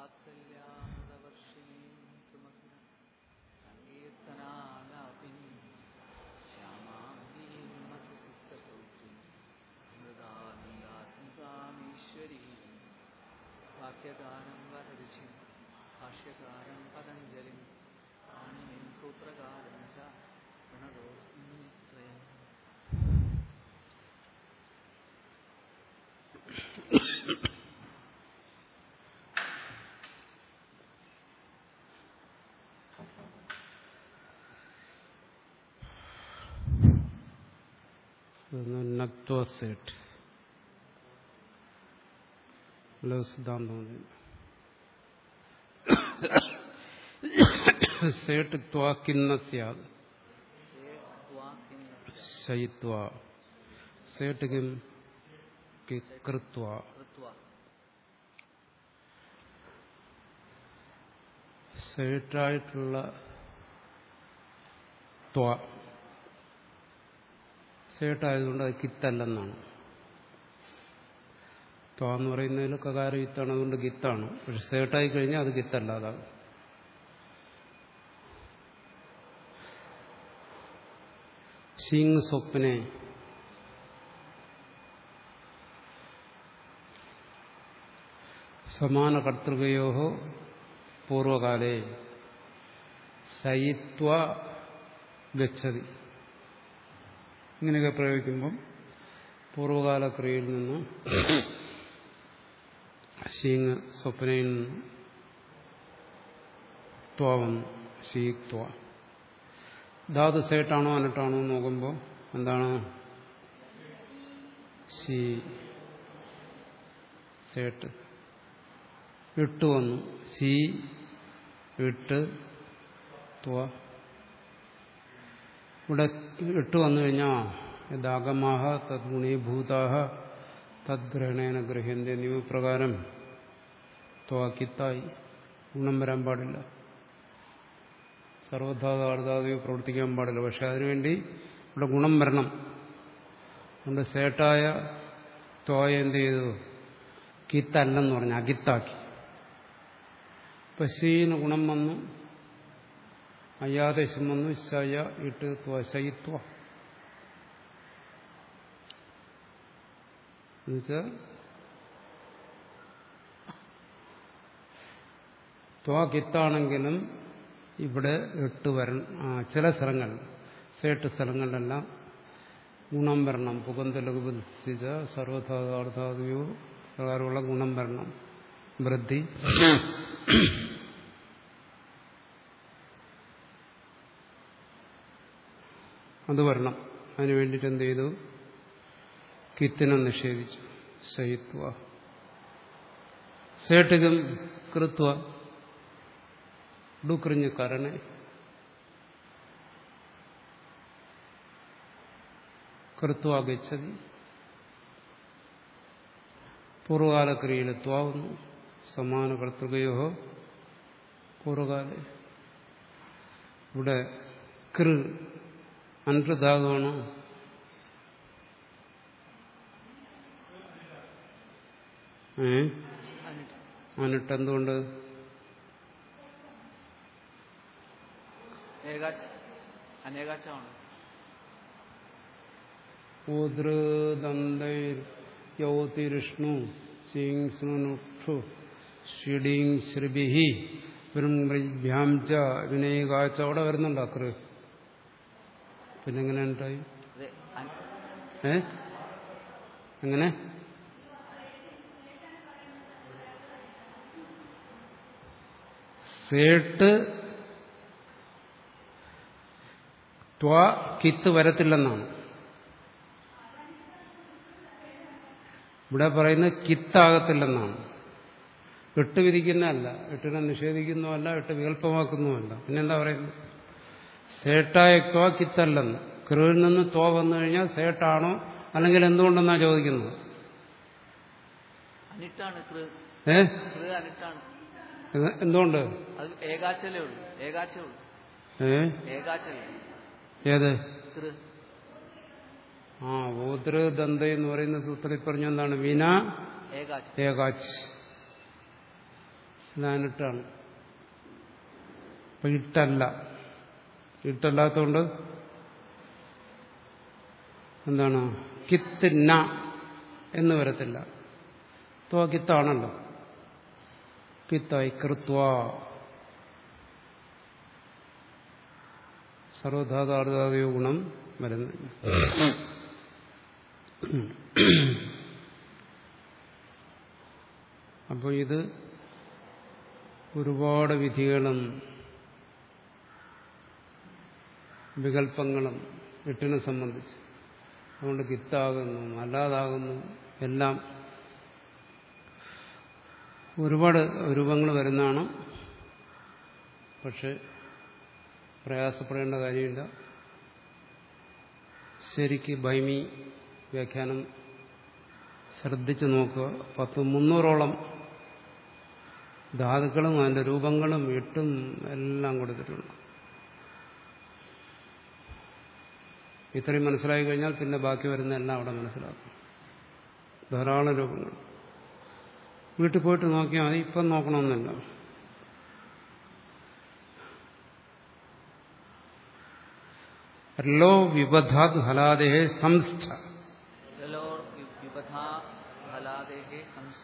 വാത്സല്യാമൃതവർഷിണീം സുമഗ്ന സങ്കീർത്തനാലാപിനീം ശ്യാമാംഗീം മധുസിക്തസൗഖ്യം അമൃതാനന്ദാത്മികാമീശ്വരീം വാക്യകാരം വരരുചിം ഭാഷ്യകാരം പതഞ്ജലിം പാണിനിം സൂത്രകാരം ച പ്രണതോസ്മി ത്രയം നക്വസേട്ട് സിദ്ധാന്തം സേട്ട് ത്വാക്കിന്ന സ്യാത് ശയിത്വ സേട്ട് കിം കൃത്വ കൃത്വ സേട്ടായിട്ടുള്ള ത്വ സേട്ടായതുകൊണ്ട് അത് കിത്തല്ലെന്നാണ് ത്വ എന്ന് പറയുന്നതിൽ കകാര യുത്താണ് അതുകൊണ്ട് ഗിത്താണ് പക്ഷെ സേട്ടായി കഴിഞ്ഞാൽ അത് ഗിത്തല്ല അതാണ് ശീങ് സ്വപ്നെ സമാന കർത്തൃകയോ പൂർവകാലേ ശയിത്വ ഗച്ഛതി ഇങ്ങനെയൊക്കെ പ്രയോഗിക്കുമ്പം പൂർവകാല ക്രിയയിൽ നിന്ന് ശീങ് സ്വപ്നയിൽ നിന്ന് ത്വം ശീക്വ ധാതു സേട്ടാണോ അനട്ടാണോ എന്ന് നോക്കുമ്പോൾ എന്താണ് ശീ സേട്ട് ഇട്ട് വന്നു സി ഇട്ട് ത്വ ഇവിടെ ഇട്ട് വന്നു കഴിഞ്ഞാൽ യഥാഗമാഹ തദ്ഗുണീഭൂതാഹ തദ്ഗ്രഹണേന ഗ്രഹ്യന്റെ നിയമപ്രകാരം ത്വാക്കിത്തായി ഗുണം വരാൻ പാടില്ല സർവധാതാർദ്ധാദിയോ പ്രവർത്തിക്കാൻ പാടില്ല പക്ഷെ അതിനുവേണ്ടി ഇവിടെ ഗുണം വരണം അതുകൊണ്ട് സേട്ടായ ത്വായ എന്ത് ചെയ്തു കിത്തല്ലെന്ന് പറഞ്ഞു അകിത്താക്കി പശീന് ഗുണം വന്നു അയ്യാദേശം വന്നു ശയ ഇട്ട് ത്വ ശയിത്വ എന്നുവെച്ചാൽ ത്വ കിത്താണെങ്കിലും ഇവിടെ എട്ട് വരണം ചില സ്ഥലങ്ങൾ സേട്ട് സ്ഥലങ്ങളിലെല്ലാം ഗുണം വരണം പുകന്തലകുപസ്ഥിത സർവധാതാർത്ഥാദിയോ പ്രകാരമുള്ള ഗുണം വരണം വൃദ്ധി അത് വരണം അതിനു വേണ്ടിയിട്ട് എന്ത് ചെയ്തു കിത്തിനെ നിഷേധിച്ചു ശയിത്വ സേട്ടികം കൃത്വ ഡുക്രിഞ്ഞ് കരണേ കൃത്വ ഗച്ഛതി പൂർവകാല ക്രിയയിൽ ത്വാവുന്നു സമാന കർത്തൃകയോ പൂർവകാല ഇവിടെ കൃ അനൃധാതുവാണോ ഏ അനിട്ട് എന്തുകൊണ്ട് ഏകാച്ച അനേകാച്ചമാണ് ഊതൃദന്തൈര്യോതിരിഷ്ണു സിംഗ്സ്നുക്ഷു ഷിഡിങ് ശ്രുഭിഹി വൃംഭ്യാം ച വിനയകാച്ച അവിടെ വരുന്നുണ്ടോ കൃ പിന്നെ എങ്ങനെ ഉണ്ടായി അതെ അൻ- ഏ എങ്ങനെ സേട്ട് ത്വ കിത്ത് വരത്തില്ലെന്നാണ് ഇവിടെ പറയുന്നത് കിത്താകത്തില്ലെന്നാണ് എട്ട് വിധിക്കുന്നതല്ല എട്ടിനെ നിഷേധിക്കുന്നതല്ല എട്ട് വികല്പമാക്കുന്നതല്ല പിന്നെന്താ പറയുന്നത് സേട്ടായ ത്വ കിത്തല്ലെന്ന് കൃവിൽ നിന്ന് ത്വ വന്നു കഴിഞ്ഞാൽ സേട്ടാണോ അല്ലെങ്കിൽ എന്തുകൊണ്ടെന്നാ ചോദിക്കുന്നത് അനിട്ടാണ് കൃ ഏ കൃ അനിട്ടാണ് ഇത് എന്തുകൊണ്ട് അത് ഏകാച്ചലേ ഉള്ളൂ ഏകാച്ചേ ഉള്ളൂ ഏ ഏകാച്ചലേ ഏത് കൃ ആ ഊതൃദന്ത എന്ന് പറയുന്ന സൂത്രത്തിൽ പറഞ്ഞ എന്താണ് വിന ഏകാച്ച ഏകാച്ച് ഇതാനിട്ടാണ് അപ്പൊ ഇട്ടല്ല ഇട്ടല്ലാത്തതുകൊണ്ട് എന്താണ് കിത്ത് ന എന്ന് വരത്തില്ല ത്വ കിത്താണല്ലോ കിത്തായി കൃത്വ സർവധാതാർധാതയോ ഗുണം വരുന്നില്ല അപ്പോൾ ഇത് ഒരുപാട് വിധികളും വികല്പങ്ങളും എട്ടിനെ സംബന്ധിച്ച് അതുകൊണ്ട് കിത്താകുന്നു അല്ലാതാകുന്നു എല്ലാം ഒരുപാട് രൂപങ്ങൾ വരുന്നതാണ് പക്ഷെ പ്രയാസപ്പെടേണ്ട കാര്യമില്ല ശരിക്ക് ഭൈമി വ്യാഖ്യാനം ശ്രദ്ധിച്ചു നോക്കുക പത്ത് മുന്നൂറോളം ധാതുക്കളും അതിന്റെ രൂപങ്ങളും എട്ടും എല്ലാം കൊടുത്തിട്ടുണ്ട് ഇത്രയും മനസ്സിലായി കഴിഞ്ഞാൽ പിന്നെ ബാക്കി വരുന്ന എല്ലാം അവിടെ മനസ്സിലാക്കും ധാരാളം രൂപങ്ങൾ വീട്ടിൽ പോയിട്ട് നോക്കിയാൽ മതി ഇപ്പം നോക്കണമെന്നില്ല ലോ വിബധാത് ഹലാദേ സംസ്ഥ जलोर विपथा फलादेः संश्च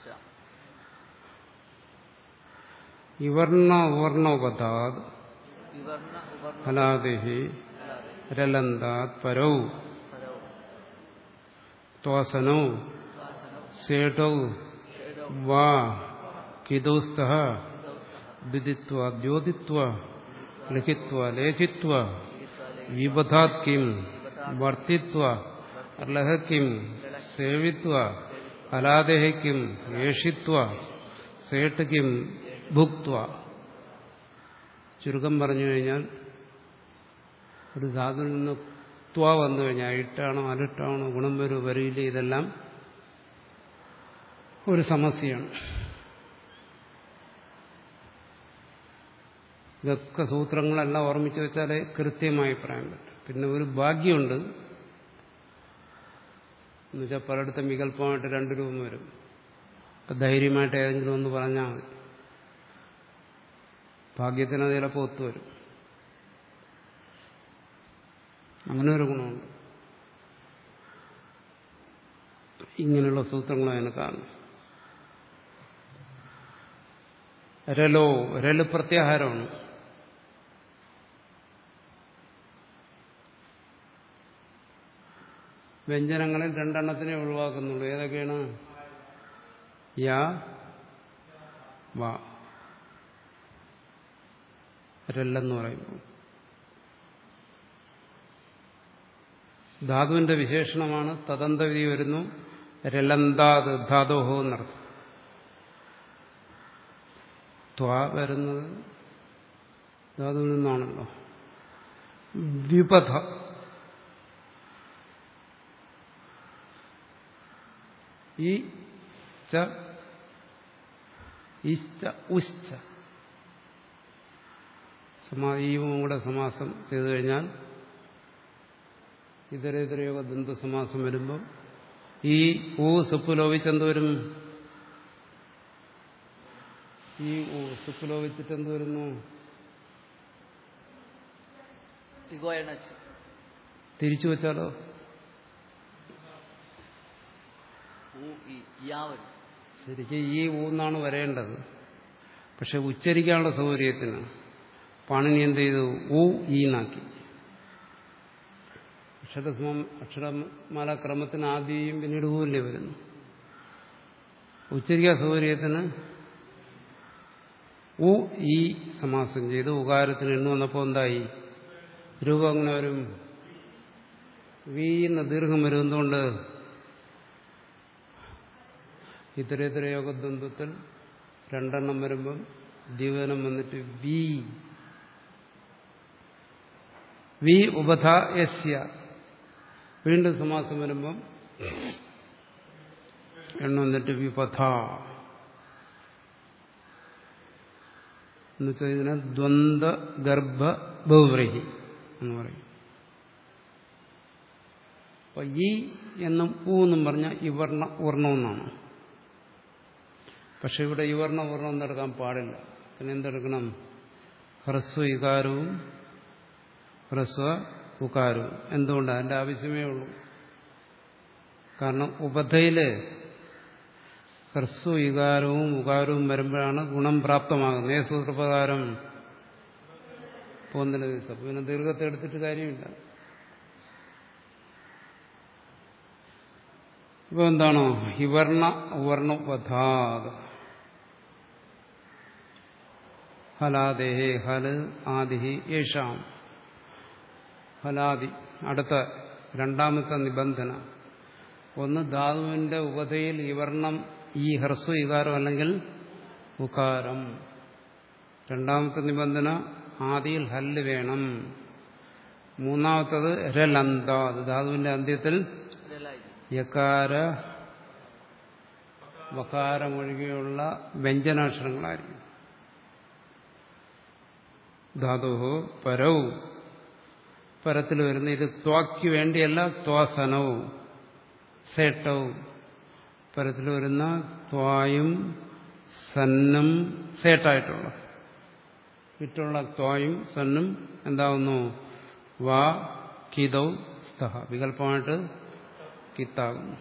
ഇവർണ ഉവർണോപധാത് विवर्ण उवर्ण ഹലാദേ फलादे രലന്താത് പരൗ परौ ത്വാസനൗ स्वासनौ സേഠൗ षेडौ വാ കിദൗസ്ത दौस्तः വിദിത്വ ദ്യോതിത്വ ലിഖിത്വ ലേഖിത്വ गीत्वाले വിബധാത് കിം വർത്തിത്വ ലഹ കിം സേവിത്വ ഹലാദേഹ കിം ഏഷിത്വ സേട്ട് കിം ഭുക്ത്വ ചുരുക്കം പറഞ്ഞു കഴിഞ്ഞാൽ ഒരു ധാതുവിൽ നിന്ന് ത്വ വന്നു കഴിഞ്ഞാൽ ഇട്ടാണോ അലിട്ടാണോ ഗുണം വരൂ വരില്ല ഇതെല്ലാം ഒരു സമസ്യയാണ് ഇതൊക്കെ സൂത്രങ്ങളെല്ലാം ഓർമ്മിച്ച് വെച്ചാലേ കൃത്യമായി പറയാൻ പറ്റും പിന്നെ ഒരു ഭാഗ്യമുണ്ട് എന്നുവെച്ചാൽ പലയിടത്തും വികല്പമായിട്ട് രണ്ട് രൂപം വരും അപ്പം ധൈര്യമായിട്ട് ഏതെങ്കിലും ഒന്ന് പറഞ്ഞാൽ മതി ഭാഗ്യത്തിന് അത് ചിലപ്പോൾ ഒത്തുവരും അങ്ങനെ ഒരു ഗുണമുണ്ട് ഇങ്ങനെയുള്ള സൂത്രങ്ങൾ അതിന് കാണും രലോ രല് പ്രത്യാഹാരമാണ് വ്യഞ്ജനങ്ങളിൽ രണ്ടെണ്ണത്തിനെ ഒഴിവാക്കുന്നുള്ളൂ ഏതൊക്കെയാണ് യാ വാ രല്ലെന്ന് പറയുമ്പോൾ ധാതുവിന്റെ വിശേഷണമാണ് തദന്തവിധി വരുന്നു രലന്താത് ധാതോഹോ എന്നർത്ഥം ത്വ വരുന്നത് ധാതുവിൽ നിന്നാണല്ലോ വിപഥ ഈ ച ഇശ്ച ഉശ്ച സമായും കൂടെ സമാസം ചെയ്തു കഴിഞ്ഞാൽ ഇതരേതരയോഗ ദന്ത സമാസം വരുമ്പോൾ ഈ ഊ സുപ്പ് ലോപിച്ച് എന്ത് വരും ഈ ഊ സുപ്പ് ലോപിച്ചിട്ട് എന്ത് വരുന്നു ഇഗോയണച്ച് തിരിച്ചു വെച്ചാലോ ഊ ഈ യാ വരും ശരിക്കും ഈ ഊന്നാണ് വരേണ്ടത് പക്ഷെ ഉച്ചരിക്കാനുള്ള സൗകര്യത്തിന് പാണിനി എന്ത് ചെയ്തു ഊ ഈന്നാക്കി അക്ഷരസമം അക്ഷരമാല ക്രമത്തിന് ആദ്യം പിന്നീട് ഊല്ലേ വരുന്നു ഉച്ചരിക്കാൻ സൗകര്യത്തിന് ഉ ഈ സമാസം ചെയ്ത് ഉകാരത്തിന് എണ്ണു വന്നപ്പോൾ എന്തായി രൂപം അങ്ങനെ വരും വി എന്ന ദീർഘം വരുന്നതുകൊണ്ട് ഇത്തരത്തിര യോഗദ്വന്ദ്വത്തിൽ രണ്ടെണ്ണം വരുമ്പം ദ്വിവനം വന്നിട്ട് വി വി ഉപധ യസ്യ വീണ്ടും സമാസം വരുമ്പം എണ്ണ വന്നിട്ട് വിപഥ എന്നുവെച്ചാൽ ഇതിനെ ദ്വന്ദ് ഗർഭ ബഹുവ്രഹി എന്ന് പറയും അപ്പൊ ഈ എന്നും ഊ എന്നും പറഞ്ഞ ഈ വർണ്ണ വർണ്ണമെന്നാണ് പക്ഷെ ഇവിടെ യുവർണ വർണ്ണം എന്തെടുക്കാൻ പാടില്ല പിന്നെ എന്തെടുക്കണം ഹ്രസ്വ ഇകാരവും ഹ്രസ്വ ഉകാരവും എന്തുകൊണ്ട് അതിന്റെ ആവശ്യമേ ഉള്ളൂ കാരണം ഉപധയില് ഹ്രസ്വ ഇകാരവും ഉകാരവും വരുമ്പോഴാണ് ഗുണം പ്രാപ്തമാകുന്നത് ഏ സൂത്രപ്രകാരം പോകുന്നില്ല ദിവസം പിന്നെ ദീർഘത്തെ എടുത്തിട്ട് കാര്യമില്ല ഇപ്പൊ എന്താണോ ഹിവർണ ഉവർണപധാത് ഹലാദേഹേ ഹല് ആദിഹി യേഷാം ഹലാദി അടുത്ത രണ്ടാമത്തെ നിബന്ധന ഒന്ന് ധാതുവിന്റെ ഉപതയിൽ ഇവർണം ഈ ഹ്രസ്വ ഇകാരം അല്ലെങ്കിൽ ഉകാരം രണ്ടാമത്തെ നിബന്ധന ആദിയിൽ ഹല്ല് വേണം മൂന്നാമത്തത് രലന്ത അത് ധാതുവിന്റെ അന്ത്യത്തിൽ രലായി യകാര വകാരമൊഴികെയുള്ള വ്യഞ്ജനാക്ഷരങ്ങളായിരിക്കും ധാതു പരവും പരത്തിൽ വരുന്ന ഇത് ത്വാക്ക് വേണ്ടിയല്ല ത്വാസനവും സേട്ടവും പരത്തിൽ വരുന്ന ത്വായും സന്നും സേട്ടായിട്ടുള്ള ഇട്ടുള്ള ത്വായും സന്നും എന്താവുന്നു വാ കിതൗ സ്തഹ വികല്പമായിട്ട് കിത്താകുന്നു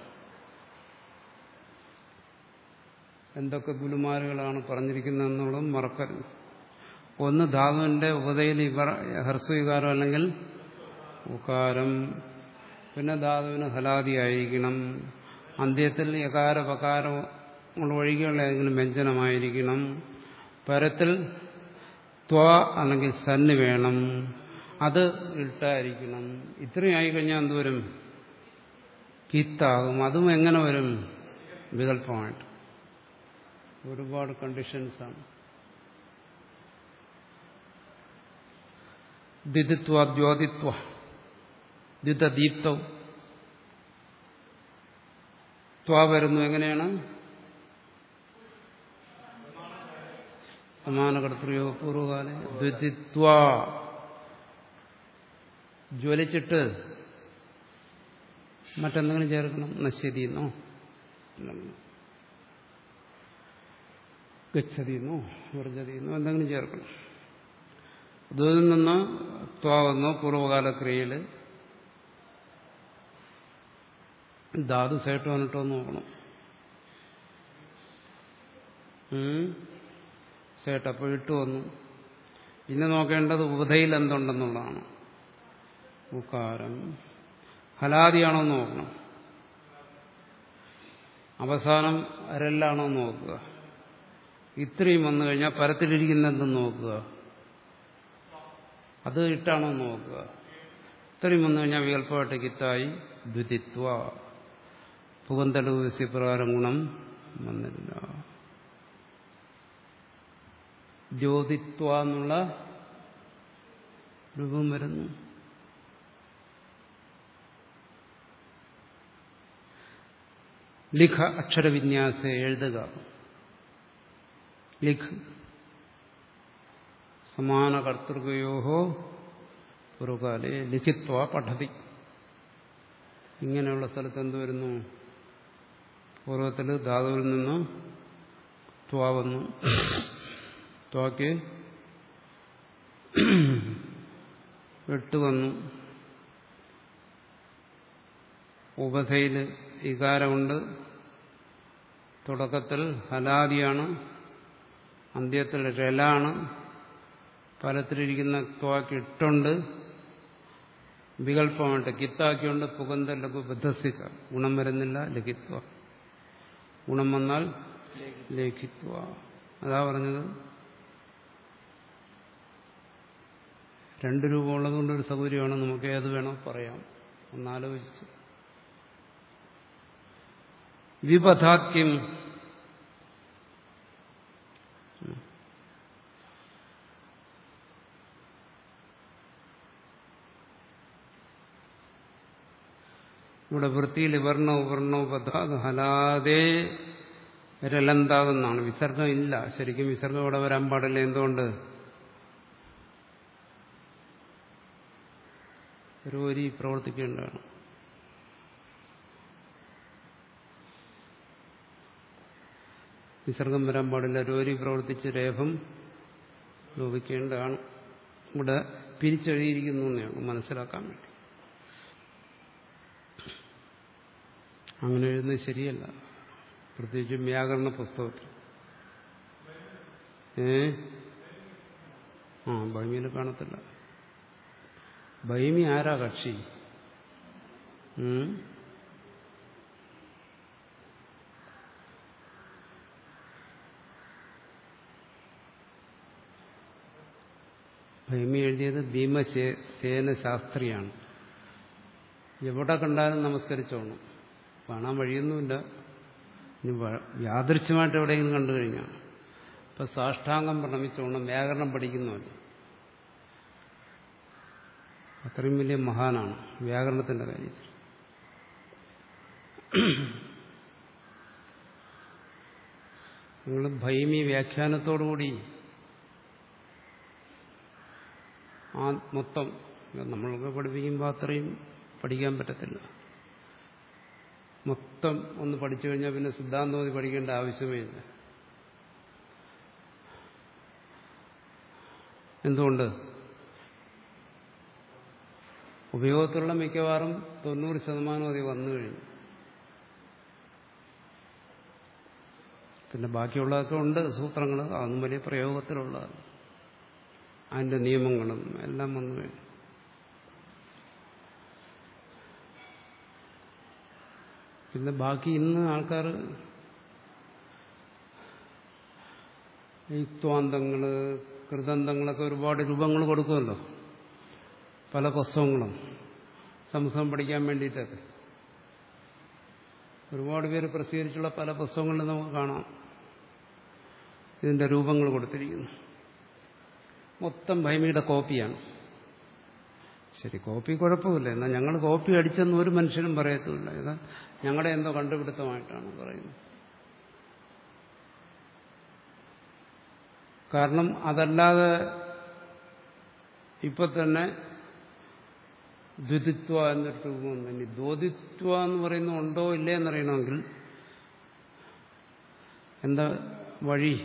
എന്തൊക്കെ ഗുലുമാരുകളാണ് പറഞ്ഞിരിക്കുന്നതെന്നുള്ളത് മറക്കരുത് ഒന്ന് ധാതുവിന്റെ ഉപതയിൽ ഇവർ ഹർസ്വീകാരം അല്ലെങ്കിൽ ഉകാരം പിന്നെ ധാതുവിന് ഹലാദിയായിരിക്കണം അന്ത്യത്തിൽ യകാര പകാരങ്ങൾ ഒഴികെയുള്ള ഏതെങ്കിലും വ്യഞ്ജനമായിരിക്കണം പരത്തിൽ ത്വ അല്ലെങ്കിൽ സന്ന് വേണം അത് ഇട്ടായിരിക്കണം ഇത്രയും ആയിക്കഴിഞ്ഞാൽ എന്തുവരും കിത്താകും അതും എങ്ങനെ വരും വികല്പമായിട്ട് ഒരുപാട് കണ്ടീഷൻസാണ് ദ്വിതിത്വ ദ്യോതിത്വ ദ്വിതദീപ്തവും ത്വ വരുന്നു എങ്ങനെയാണ് സമാന കർത്തൃയോ പൂർവകാല ദ്വിതിത്വ ജ്വലിച്ചിട്ട് മറ്റെന്തെങ്കിലും ചേർക്കണം നശ്യതിന്നോ ഗച്ഛതിന്നോ വർജതിന്നോ എന്തെങ്കിലും ചേർക്കണം ഇതിൽ നിന്ന് ത്വാവെന്നോ പൂർവകാല ക്രിയയിൽ ധാതു സേട്ട് വന്നിട്ടോ നോക്കണം സേട്ട് അപ്പോൾ ഇട്ട് വന്നു പിന്നെ നോക്കേണ്ടത് ഉപധയിൽ എന്തുണ്ടെന്നുള്ളതാണ് ഉക്കാരം ഹലാദിയാണോ എന്ന് നോക്കണം അവസാനം അരല്ലാണോ എന്ന് നോക്കുക ഇത്രയും വന്നു കഴിഞ്ഞാൽ പരത്തിലിരിക്കുന്ന എന്തെന്ന് നോക്കുക അത് ഇട്ടാണോ എന്ന് നോക്കുക ഇത്രയും വന്നു കഴിഞ്ഞാൽ വികല്പമായിട്ട് കിത്തായി ദ്വിതിത്വ പുകന്തലൂസി പ്രകാരം ഗുണം വന്നില്ല ജ്യോതിത്വ എന്നുള്ള രൂപം വരുന്നു ലിഖ അക്ഷരവിന്യാസ എഴുതുക ലിഖ് സമാന കർത്തൃകയോ പുറകാലെ ലിഖിത്വ പഠതി ഇങ്ങനെയുള്ള സ്ഥലത്ത് എന്ത് വരുന്നു പൂർവ്വത്തിൽ ധാതുവിൽ നിന്ന് ത്വ വന്നു ത്വാക്ക് വെട്ട് വന്നു ഉപധയിൽ ഇകാരമുണ്ട് തുടക്കത്തിൽ ഹലാദിയാണ് അന്ത്യത്തിൽ രലാണ് ഫലത്തിലിരിക്കുന്ന ത്വാക്ക് ഇട്ടുണ്ട് വികല്പമായിട്ട് കിത്താക്കിയുണ്ട് പുകന്ത ലഘു ബദ്ധസിച്ച ഗുണം വരുന്നില്ല ലഘിത്വ ഗുണം വന്നാൽ ലേഖിത്വ അതാ പറഞ്ഞത് രണ്ട് രൂപം ഉള്ളതുകൊണ്ട് ഒരു സൗകര്യമാണ് നമുക്ക് ഏത് വേണോ പറയാം ഒന്നാലോചിച്ച് വിപഥാത്യം ഇവിടെ വൃത്തിയിൽ വർണ്ണ ഉപർണ ഉപധാത് ഹലാദേ രലന്താതെന്നാണ് വിസർഗം ഇല്ല ശരിക്കും വിസർഗം ഇവിടെ വരാൻ പാടില്ല എന്തുകൊണ്ട് രോരി പ്രവർത്തിക്കേണ്ടതാണ് വിസർഗം വരാൻ പാടില്ല രോരി പ്രവർത്തിച്ച് രേഖം ലോപിക്കേണ്ടതാണ് ഇവിടെ പിരിച്ചെഴുതിയിരിക്കുന്നു എന്നാണ് മനസ്സിലാക്കാൻ വേണ്ടി അങ്ങനെ എഴുതുന്നത് ശരിയല്ല പ്രത്യേകിച്ചും വ്യാകരണ പുസ്തകത്തിൽ ഏ ആ ഭൈമിയിൽ കാണത്തില്ല ഭൈമി ആരാ കക്ഷി ഉം? ഭൈമി എഴുതിയത് ഭീമസേന ശാസ്ത്രിയാണ് എവിടെ കണ്ടാലും നമസ്കരിച്ചോണം കാണാൻ വഴിയൊന്നുമില്ല ഇനി വ- യാദൃച്ഛമായിട്ട് എവിടെയെങ്കിലും കണ്ടു കഴിഞ്ഞാൽ ഇപ്പൊ സാഷ്ടാംഗം പ്രണമിച്ചോണം വ്യാകരണം പഠിക്കുന്നവർ അത്രയും വലിയ മഹാനാണ് വ്യാകരണത്തിന്റെ കാര്യത്തിൽ നിങ്ങൾ ഭൈമി വ്യാഖ്യാനത്തോടുകൂടി ആ മൊത്തം നമ്മളൊക്കെ പഠിപ്പിക്കുമ്പോൾ അത്രയും പഠിക്കാൻ പറ്റത്തില്ല മൊത്തം ഒന്ന് പഠിച്ചു കഴിഞ്ഞാൽ പിന്നെ സിദ്ധാന്തമതി പഠിക്കേണ്ട ആവശ്യമേ ഇല്ല എന്തുകൊണ്ട് ഉപയോഗത്തിലുള്ള മിക്കവാറും തൊണ്ണൂറ് ശതമാനം അത് വന്നു കഴിഞ്ഞു പിന്നെ ബാക്കിയുള്ളതൊക്കെ ഉണ്ട് സൂത്രങ്ങൾ അതൊന്നും വലിയ പ്രയോഗത്തിലുള്ളതാണ് അതിന്റെ നിയമങ്ങളും എല്ലാം വന്നു കഴിഞ്ഞു പിന്നെ ബാക്കി ഇന്ന് ആൾക്കാർ ഈ ത്വാന്തങ്ങള് കൃതന്തങ്ങളൊക്കെ ഒരുപാട് രൂപങ്ങൾ കൊടുക്കുമല്ലോ പല പുസ്തകങ്ങളും സംസ്കൃതം പഠിക്കാൻ വേണ്ടിയിട്ടൊക്കെ ഒരുപാട് പേര് പ്രസിദ്ധീകരിച്ചുള്ള പല പുസ്തകങ്ങളിലും നമുക്ക് കാണാം ഇതിന്റെ രൂപങ്ങൾ കൊടുത്തിരിക്കുന്നു മൊത്തം ഭൈമിയുടെ കോപ്പിയാണ് ശരി കോപ്പി കുഴപ്പമില്ല എന്നാൽ ഞങ്ങൾ കോപ്പി അടിച്ചെന്ന് ഒരു മനുഷ്യനും പറയത്തുമില്ല ഇത് ഞങ്ങളുടെ എന്തോ കണ്ടുപിടുത്തമായിട്ടാണ് പറയുന്നത് കാരണം അതല്ലാതെ ഇപ്പൊ തന്നെ ദ്വിതിത്വ എന്നൊരു രൂപം ഇനി ദ്യോതിത്വ എന്ന് പറയുന്ന ഉണ്ടോ ഇല്ലേ എന്നറിയണമെങ്കിൽ എന്താ വഴി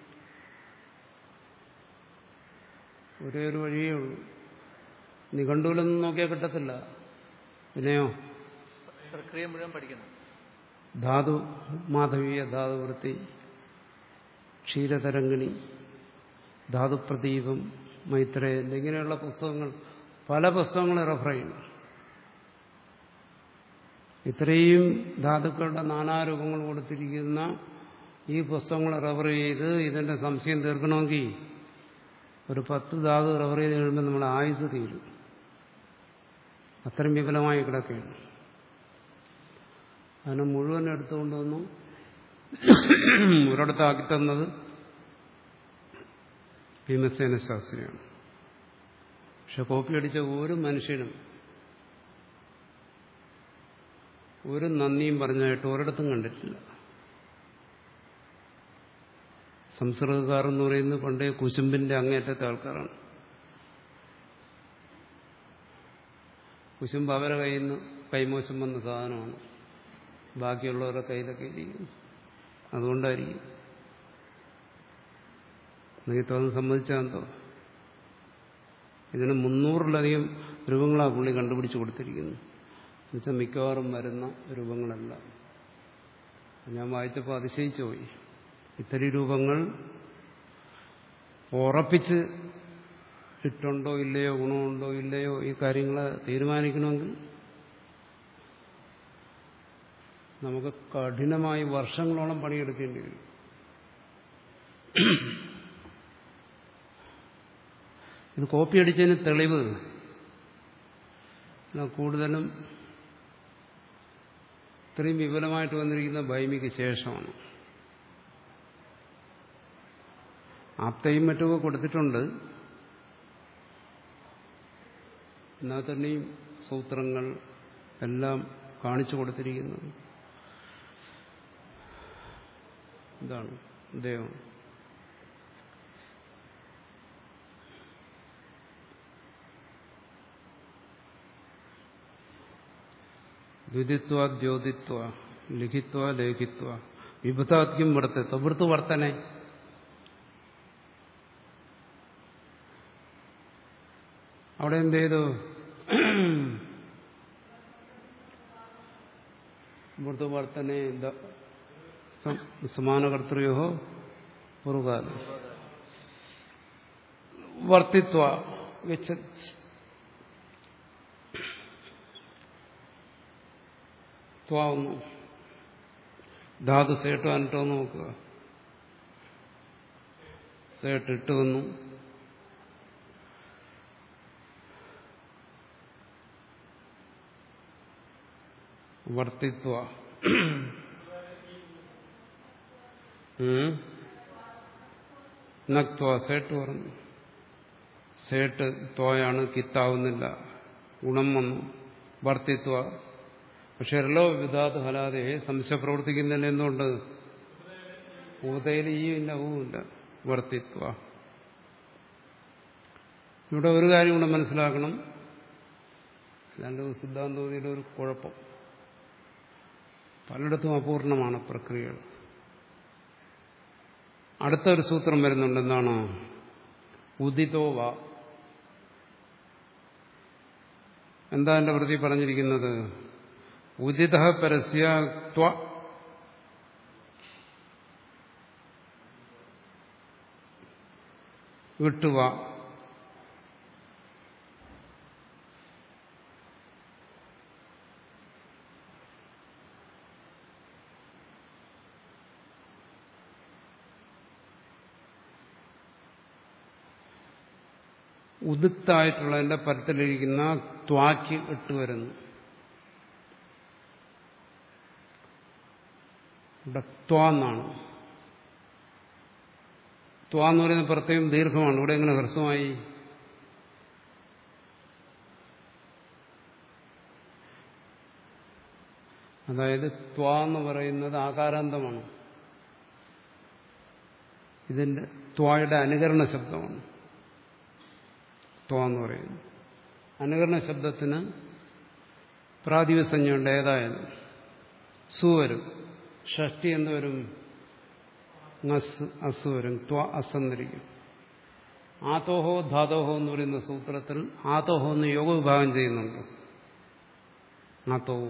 ഒരേ ഒരു വഴിയേ ഉള്ളൂ നിഘണ്ടുവിലൊന്നും നോക്കിയാൽ കിട്ടത്തില്ല പിന്നെയോ പ്രക്രിയ മുഴുവൻ പഠിക്കണം ധാതു മാധവീയ ധാതുവൃത്തി ക്ഷീരതരംഗിണി ധാതുപ്രദീപം മൈത്രേയൻ ഇങ്ങനെയുള്ള പുസ്തകങ്ങൾ പല പുസ്തകങ്ങളും റെഫർ ചെയ്യുന്നു ഇത്രയും ധാതുക്കളുടെ നാനാരൂപങ്ങൾ കൊടുത്തിരിക്കുന്ന ഈ പുസ്തകങ്ങൾ റെഫർ ചെയ്ത് ഇതിന്റെ സംശയം തീർക്കണമെങ്കിൽ ഒരു പത്ത് ധാതു റെഫർ ചെയ്ത് കഴിയുമ്പോൾ നമ്മുടെ ആയുസ് തീരും അത്രയും വിപുലമായി കിടക്കുകയാണ് അതിനെ മുഴുവൻ എടുത്തുകൊണ്ടുവന്നു ഒരിടത്താക്കി തന്നത് ഭീമസേന ശാസ്ത്രിയാണ് പക്ഷെ കോപ്പി അടിച്ച ഒരു മനുഷ്യനും ഒരു നന്ദിയും പറഞ്ഞായിട്ട് ഒരിടത്തും കണ്ടിട്ടില്ല സംസ്കൃതക്കാർ എന്ന് പറയുന്നത് പണ്ടേ കുശുമ്പിന്റെ അങ്ങേറ്റത്തെ ആൾക്കാരാണ് കുശുമ്പ് അവരെ കയ്യിൽ നിന്ന് കൈമോശം വന്ന സാധനമാണ് ബാക്കിയുള്ളവരുടെ കയ്യിലൊക്കെ ഇരിക്കുന്നു അതുകൊണ്ടായിരിക്കും എനിക്ക് തോന്നുന്നു സമ്മതിച്ചാന്തോ ഇതിന് മുന്നൂറിലധികം രൂപങ്ങളാണ് പുള്ളി കണ്ടുപിടിച്ച് കൊടുത്തിരിക്കുന്നത് എന്നുവെച്ചാൽ മിക്കവാറും വരുന്ന രൂപങ്ങളല്ല ഞാൻ വായിച്ചപ്പോൾ അതിശയിച്ചു പോയി ഇത്തരം രൂപങ്ങൾ ഉറപ്പിച്ച് ഇട്ടുണ്ടോ ഇല്ലയോ ഗുണമുണ്ടോ ഇല്ലയോ ഈ കാര്യങ്ങൾ തീരുമാനിക്കണമെങ്കിൽ നമുക്ക് കഠിനമായി വർഷങ്ങളോളം പണിയെടുക്കേണ്ടി വരും ഇത് കോപ്പി അടിച്ചതിന് തെളിവ് കൂടുതലും ഇത്രയും വിപുലമായിട്ട് വന്നിരിക്കുന്ന ഭൈമിക്ക് ശേഷമാണ് ആപ്തയും മറ്റുമൊക്കെ കൊടുത്തിട്ടുണ്ട് എന്നാൽ തന്നെയും സൂത്രങ്ങൾ എല്ലാം കാണിച്ചു കൊടുത്തിരിക്കുന്നത് ഇതാണ് അദ്ദേഹം ദ്വിതിത്വ ദ്യോതിത്വ ലിഖിത്വ ലേഖിത്വ വിഭുതാത്യം വർത്തിത്വം വൃത്തു വർത്തനെ അവിടെ എന്ത് ചെയ്തു വൃത്തു വർത്തനെ സമാനകർത്തൃയോ പുറുകാല വർത്തിത്വ ഗച്ഛ ത്വാവുന്നു ധാതു സേട്ടോ അനിട്ടോ നോക്കുക സേട്ട് ഇട്ട് വന്നു വർത്തിത്വ നക്വ സേട്ട് പറഞ്ഞു സേട്ട് ത്വയാണ് കിത്താവുന്നില്ല ഗുണം വന്നു വർത്തിത്വ പക്ഷെ എല്ലോ വിധാത് ഹലാതെ സംശയം പ്രവർത്തിക്കുന്നില്ല എന്തുകൊണ്ട് ഊതയിൽ ഈ ഇല്ല ഊല്ല വർത്തിത്വ ഇവിടെ ഒരു കാര്യം കൂടെ മനസ്സിലാക്കണം രണ്ട് സിദ്ധാന്തോതിയുടെ ഒരു കുഴപ്പം പലയിടത്തും അപൂർണമാണ് പ്രക്രിയകൾ അടുത്തൊരു സൂത്രം വരുന്നുണ്ട് എന്താണ് ഉദിതോവ എന്താ എന്റെ പ്രതി പറഞ്ഞിരിക്കുന്നത് ഉദിത പരസ്യ ത്വ വിട്ടുവ ഉദിത്തായിട്ടുള്ളതിന്റെ പരത്തിലിരിക്കുന്ന ത്വാക്ക് ഇട്ട് വരുന്നു ഇവിടെ ത്വാന്നാണ് ത്വ എന്ന് പറയുന്ന പ്രത്യേകം ദീർഘമാണ് ഇവിടെ എങ്ങനെ ഹ്രസ്വമായി അതായത് ത്വ എന്ന് പറയുന്നത് ആകാരാന്തമാണ് ഇതിന്റെ ത്വയുടെ അനുകരണ ശബ്ദമാണ് ത്വ എന്ന് പറയുന്നത് അനുകരണ ശബ്ദത്തിന് പ്രാതിപസഞ്ജയുണ്ട് ഏതായാലും സു വരും ഷഷ്ടി എന്ന് വരും അസ് അസ് വരും ത്വ അസ് എന്നിരിക്കും ആതോഹോ ധാതോഹോ എന്ന് പറയുന്ന സൂത്രത്തിൽ ആതോഹോ എന്ന് യോഗ വിഭാഗം ചെയ്യുന്നുണ്ട് ആത്തോഹോ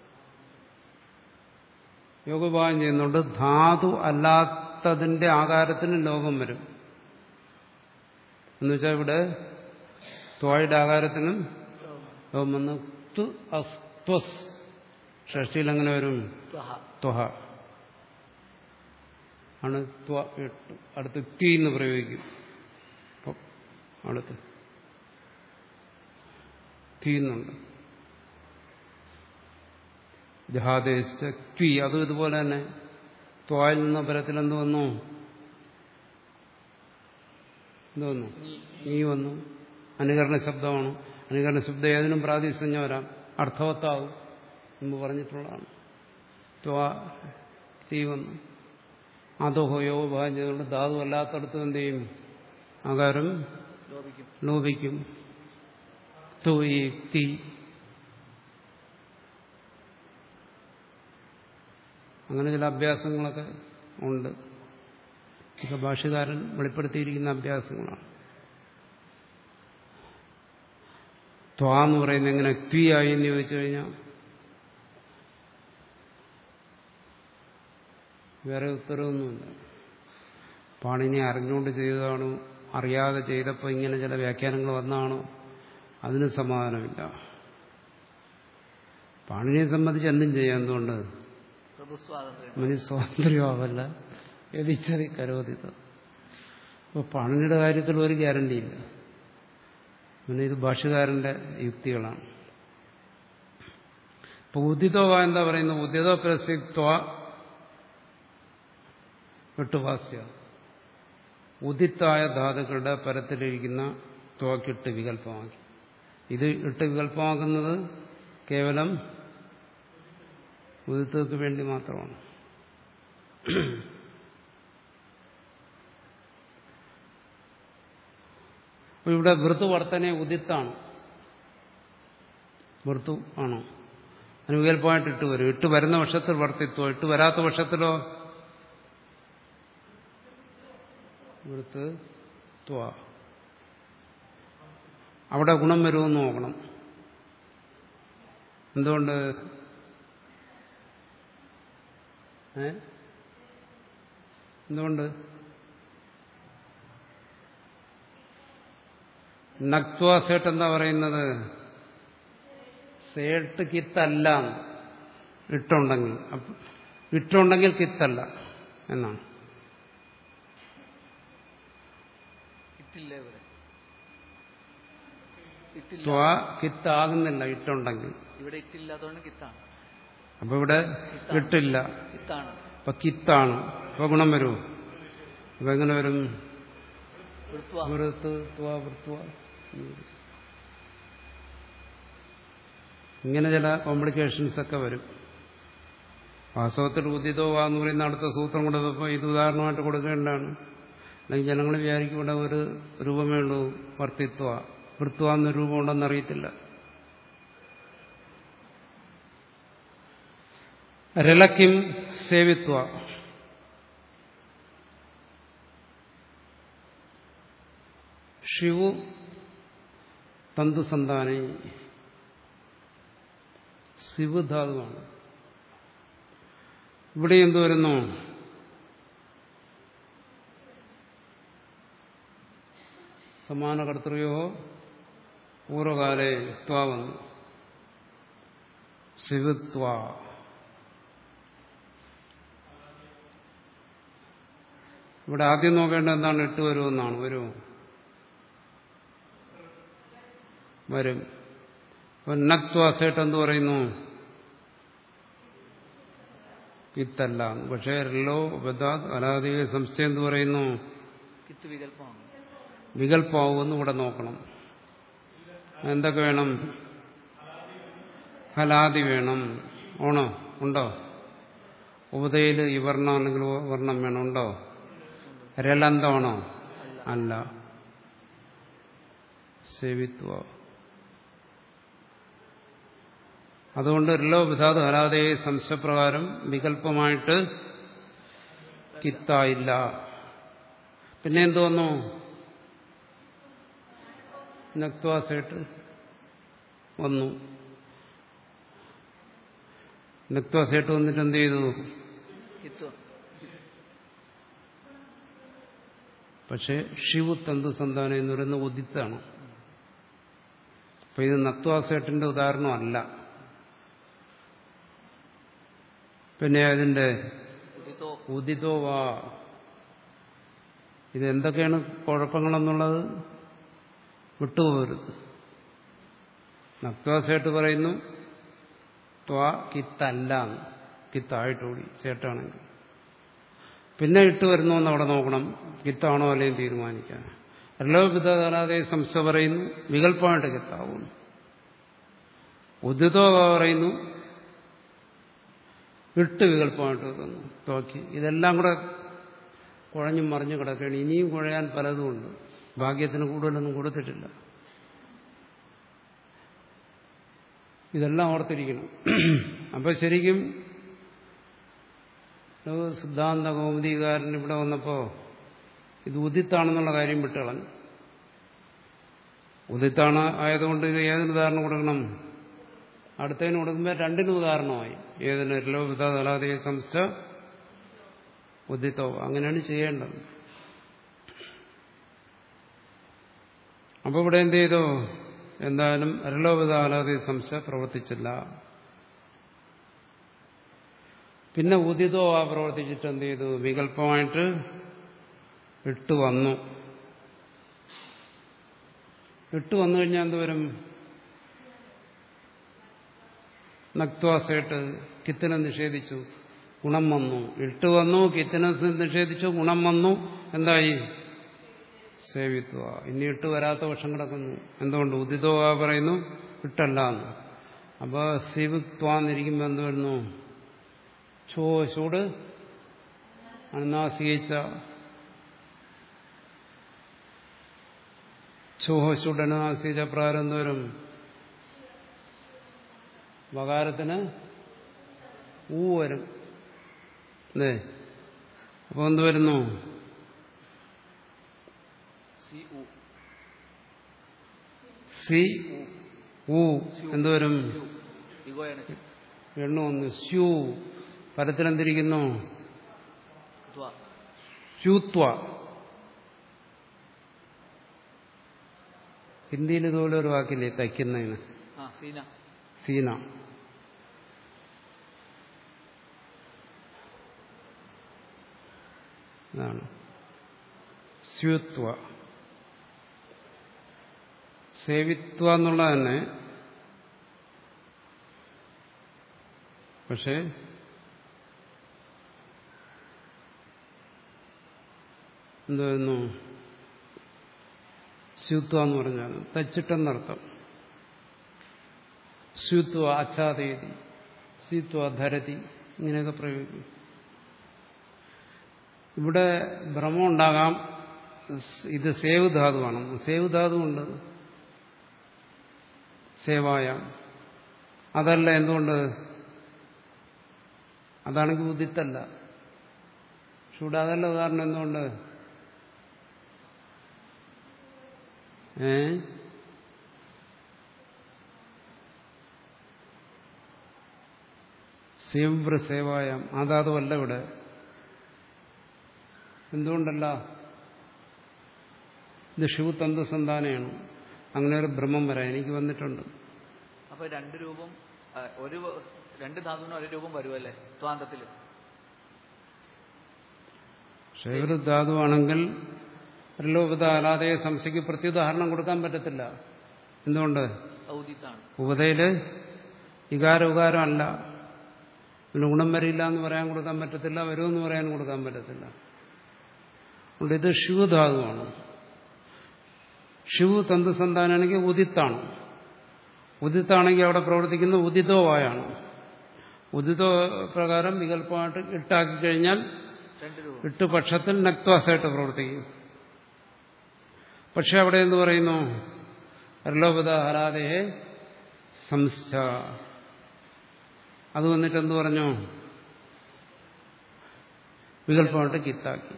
യോഗ വിഭാഗം ചെയ്യുന്നുണ്ട് ധാതു അല്ലാത്തതിന്റെ ആകാരത്തിന് ലോകം വരും എന്നുവെച്ചാൽ ഇവിടെ ത്വയുടെ ആകാരത്തിനും ലോകം വന്ന് തു അസ് ത്വസ് ഷഷ്ടിയിൽ എങ്ങനെ വരും ത്വഹ ആണ് ത്വ ഇട്ടു അടുത്ത് ക്വി എന്ന് പ്രയോഗിക്കും അടുത്ത് തീന്നുണ്ട് ജഹാദേശ ക്വി അതും ഇതുപോലെ തന്നെ ത്വായിൽ നിന്ന പരത്തിൽ എന്ത് വന്നു എന്ത് വന്നു നീ വന്നു അനുകരണ ശബ്ദമാണ് അനുകരണ ശബ്ദം ഏതിനും പ്രാതിസഞ്ജ വരാം അർത്ഥവത്താവും എന്ന് പറഞ്ഞിട്ടുള്ളതാണ് ത്വാ തീ വന്നു അതോഹോ യോഗ ഭാഗം ചെയ്തുകൊണ്ട് ധാതു അല്ലാത്തടത്ത് എന്ത് ചെയ്യും ആകാരം ലോപിക്കും ലോപിക്കും തു ഈ തീ അങ്ങനെ ചില അഭ്യാസങ്ങളൊക്കെ ഉണ്ട് ഇതൊക്കെ ഭാഷകാരൻ വെളിപ്പെടുത്തിയിരിക്കുന്ന അഭ്യാസങ്ങളാണ് ത്വാ എന്ന് പറയുന്നത് എങ്ങനെ ക്വി ആയി എന്ന് ചോദിച്ചു കഴിഞ്ഞാൽ വേറെ ഉത്തരവൊന്നുമില്ല പാണിനി അറിഞ്ഞുകൊണ്ട് ചെയ്തതാണോ അറിയാതെ ചെയ്തപ്പോൾ ഇങ്ങനെ ചില വ്യാഖ്യാനങ്ങൾ വന്നാണോ അതിന് സമാധാനമില്ല പാണിനിയെ സംബന്ധിച്ച് എന്തും ചെയ്യാം എന്തുകൊണ്ട് പ്രഭുസ്വാതന്ത്ര്യം മനുഷ്യ സ്വാതന്ത്ര്യമാവല്ല എതിച്ചതി കരോതിത അപ്പോൾ പാണിനിയുടെ കാര്യത്തിൽ ഒരു ഗ്യാരണ്ടിയില്ല പിന്നെ ഇത് ഭാഷകാരന്റെ യുക്തികളാണ് ഇപ്പൊ ഉദിതോവ എന്താ പറയുന്നത് ഉദിതോ പ്രസിത്വ വിട്ടുവാസ്യ ഉദിത്തായ ധാതുക്കളുടെ പരത്തിലിരിക്കുന്ന ത്വക്കിട്ട് വികല്പമാക്കി ഇത് ഇട്ട് വികല്പമാക്കുന്നത് കേവലം ഉദിത്തക്ക് വേണ്ടി മാത്രമാണ് അപ്പൊ ഇവിടെ വൃത്തു വർത്തനെ ഉദിത്താണ് വൃത്തു ആണോ അതിന് വികല്പമായിട്ട് ഇട്ട് വരും ഇട്ട് വരുന്ന വർഷത്തിൽ വർത്തിത്വം ഇട്ട് വരാത്ത വർഷത്തിലോ ഇവിടുത്തെ ത്വ അവിടെ ഗുണം വരുമെന്ന് നോക്കണം എന്തുകൊണ്ട് ഏ എന്തുകൊണ്ട് നക്വ സേട്ട് എന്താ പറയുന്നത് സേട്ട് കിത്തല്ല ഇട്ടുണ്ടെങ്കിൽ അപ്പ- ഇട്ടുണ്ടെങ്കിൽ കിത്തല്ല എന്നാണ് ഇട്ടില്ല ഇവിടെ ഇട്ടില്ല ത്വ കിത്താകുന്നില്ല ഇട്ടുണ്ടെങ്കിൽ ഇവിടെ ഇട്ടില്ലാത്തതുകൊണ്ട് കിത്താണ് അപ്പൊ ഇവിടെ ഇട്ടില്ല കിത്താണ് അപ്പൊ കിത്താണ് അപ്പൊ ഗുണം വരൂ അപ്പൊ എങ്ങനെ വരും വൃത്വ വൃത്ത് ത്വ വൃത്വ ഇങ്ങനെ ചില കോംപ്ലിക്കേഷൻസ് ഒക്കെ വരും വാസ്തവത്തിൽ ഉദിതോ വാ എന്ന് പറയുന്ന അടുത്ത സൂത്രം കൊടുത്തപ്പോൾ ഇത് ഉദാഹരണമായിട്ട് കൊടുക്കേണ്ടതാണ് അല്ലെങ്കിൽ ജനങ്ങൾ വിചാരിക്കും ഇവിടെ ഒരു രൂപമേ ഉള്ളൂ വർത്തിത്വ വൃത്വ എന്ന രൂപം ഉണ്ടെന്ന് അറിയത്തില്ല രലക്കിം സേവിത്വ ഷിവു തന്തുസന്താനി ശിവ് ധാതുവാണ് ഇവിടെ എന്ത് വരുന്നു സമാന കർത്തൃയോ പൂർവകാലെ ത്വ വന്നു ശിവത്വ ഇവിടെ ആദ്യം നോക്കേണ്ടത് എന്താണ് ഇട്ട് വരുമെന്നാണ് വരുമോ വരും അപ്പൊ നക്വാസേട്ട് എന്ത് പറയുന്നു ഇത്തല്ല പക്ഷേ രല്ലോ ബദാത് അലാദിക സംശയം എന്ത് പറയുന്നു കിത്ത് വികല്പമാണ് വികല്പമാവുമെന്ന് ഇവിടെ നോക്കണം എന്തൊക്കെ വേണം ഹലാദി വേണം ഓണോ ഉണ്ടോ ഉപതയിൽ ഈ വർണ്ണം അല്ലെങ്കിൽ വർണ്ണം വേണം ഉണ്ടോ രലന്തമാണോ അല്ല സേവിത്വ അതുകൊണ്ട് രലോ വിധാത് ഹലാദയെ സംശയപ്രകാരം വികല്പമായിട്ട് കിത്തായില്ല പിന്നെ എന്ത് വന്നു നക്വാസേട്ട് വന്നു നക്വാസേട്ട് വന്നിട്ട് എന്ത് ചെയ്തു കിത്ത് പക്ഷെ ഷിവു തന്തു സന്താനം എന്ന് പറയുന്ന ഉദിത്താണ് അപ്പൊ ഇത് നത്വാസേട്ടിന്റെ ഉദാഹരണമല്ല പിന്നെ അതിന്റെ ഉദിതോ ഉദിതോ വാ ഇത് എന്തൊക്കെയാണ് കുഴപ്പങ്ങളെന്നുള്ളത് വിട്ടുപോകരുത് നക്വാസേട്ട് പറയുന്നു ത്വ കിത്തല്ല കിത്തായിട്ടൂടി ചേട്ടാണെങ്കിൽ പിന്നെ ഇട്ട് വരുന്നു എന്ന് അവിടെ നോക്കണം കിത്താണോ അല്ലെങ്കിൽ തീരുമാനിക്കാൻ രലോപിതാതെ സംസ്ഥ പറയുന്നു വികല്പമായിട്ട് കിത്താവുന്നു ഉദിതോ പറയുന്നു ഇട്ട് വികല്പമായിട്ട് വെക്കുന്നു തോക്കി ഇതെല്ലാം കൂടെ കുഴഞ്ഞും മറിഞ്ഞു കിടക്കുകയാണ് ഇനിയും കുഴയാൻ പലതുമുണ്ട് ഭാഗ്യത്തിന് കൂടുതലൊന്നും കൊടുത്തിട്ടില്ല ഇതെല്ലാം ഓർത്തിരിക്കണം അപ്പൊ ശരിക്കും ഒരു സിദ്ധാന്ത കൗമുദികാരൻ ഇവിടെ വന്നപ്പോ ഇത് ഉദിത്താണെന്നുള്ള കാര്യം വിട്ടുകളഞ്ഞു ഉദിത്താണ് ആയതുകൊണ്ട് ഇത് ഏതിന് ഉദാഹരണം കൊടുക്കണം അടുത്തതിന് കൊടുക്കുമ്പോൾ രണ്ടിനും ഉദാഹരണമായി ഏതിന് എല്ലോ വിധാതലാതെ സംസ്ഥ ഉദിത്തോ അങ്ങനെയാണ് ചെയ്യേണ്ടത് അപ്പൊ ഇവിടെ എന്ത് ചെയ്തു എന്തായാലും അരലോവിധാലാതെ സംസ്ഥ പ്രവർത്തിച്ചില്ല പിന്നെ ഉദിതോ ആ പ്രവർത്തിച്ചിട്ട് എന്ത് ചെയ്തു വികല്പമായിട്ട് ഇട്ട് വന്നു ഇട്ട് വന്നു കഴിഞ്ഞാൽ എന്തുവരും നക്വാസേട്ട് കിത്തിനെ നിഷേധിച്ചു ഗുണം വന്നു ഇട്ട് വന്നു കിത്തിനെ നിഷേധിച്ചു ഗുണം വന്നു എന്തായി സേവിത്വ ഇനി ഇട്ട് വരാത്ത വർഷം കിടക്കുന്നു എന്തുകൊണ്ട് ഉദിതോ ആ പറയുന്നു ഇട്ടല്ല എന്ന് അപ്പൊ സേവിത്വാന്നിരിക്കുമ്പോൾ എന്ത് വരുന്നു ചോ ചൂട് അണ്ണാസിയിച്ച ചോഹശുടനാസിച്ച പ്രകാരം എന്ത് വരും വകാരത്തിന് ഊ വരും അല്ലേ അപ്പോൾ എന്ത് വരുന്നു സി ഉ സി ഉ എന്തോരും സ്യു ഇഗോയാണ് എണ്ണു ഒന്ന് സ്യൂ പരത്തിലെന്തിരിക്കുന്നു ത്വ സ്യൂത്വ ഹിന്ദിയിൽ ഇതുപോലെ ഒരു വാക്കില്ലേ തയ്ക്കുന്നതിന് ആ സീന സീന അതാണ് സ്യൂത്വ സേവിത്വ എന്നുള്ള തന്നെ പക്ഷേ എന്തായിരുന്നു സ്യൂത്വ എന്ന് പറഞ്ഞാൽ തച്ചിട്ടെന്നർത്ഥം സ്യൂത്വ ആച്ഛാദയതി സ്യൂത്വ ധരതി ഇങ്ങനെയൊക്കെ പ്രയോഗിക്കും ഇവിടെ ഭ്രമം ഉണ്ടാകാം ഇത് സേവ് ധാതുവാണ് സേവ് ധാതുവുണ്ട് സേവായം അതല്ല എന്തുകൊണ്ട് അതാണെങ്കിൽ ഉദിത്തല്ല പക്ഷെ ഇവിടെ അതല്ല ഉദാഹരണം എന്തുകൊണ്ട് ഏ സേവ്ര സേവായം അതാതുമല്ല ഇവിടെ എന്തുകൊണ്ടല്ല ഇത് ശിവതന്തു സന്താനമാണ് അങ്ങനെ ഒരു ഭ്രമം വരാം എനിക്ക് വന്നിട്ടുണ്ട് അപ്പൊ രണ്ട് രൂപം ആ, ഒരു വ- രണ്ട് ധാതുവിന് ഒരു രൂപം വരുമല്ലേ ത്വാന്തത്തില് ക്ഷേത്ര ധാതുവാണെങ്കിൽ പ്രലോഭത അലാതെ സംശയ്ക്ക് പ്രത്യുദാഹരണം കൊടുക്കാൻ പറ്റത്തില്ല എന്തുകൊണ്ട് ഔദിത്താണ് ഉപതയില് വികാര ഉകാരം അല്ല പിന്നെ ഗുണം വരില്ല എന്ന് പറയാൻ കൊടുക്കാൻ പറ്റത്തില്ല വരുമെന്ന് പറയാൻ കൊടുക്കാൻ പറ്റത്തില്ല അതുകൊണ്ട് ഇത് ശിവധാതുവാണ് ശിവ് തന്തുസന്താനാണെങ്കിൽ ഉദിത്താണ് ഉദിത്താണെങ്കിൽ അവിടെ പ്രവർത്തിക്കുന്ന ഉദിതോവായാണ് ഉദിതോ പ്രകാരം വികല്പമായിട്ട് ഇട്ടാക്കി കഴിഞ്ഞാൽ രണ്ട് രൂപം എട്ട് പക്ഷത്തിൽ നക്വാസായിട്ട് പ്രവർത്തിക്കും പക്ഷെ അവിടെ എന്ത് പറയുന്നു അർലോപത ഹരാദേഹേ സംസ്ഥ അത് വന്നിട്ട് എന്ത് പറഞ്ഞു വികല്പമായിട്ട് കിത്താക്കി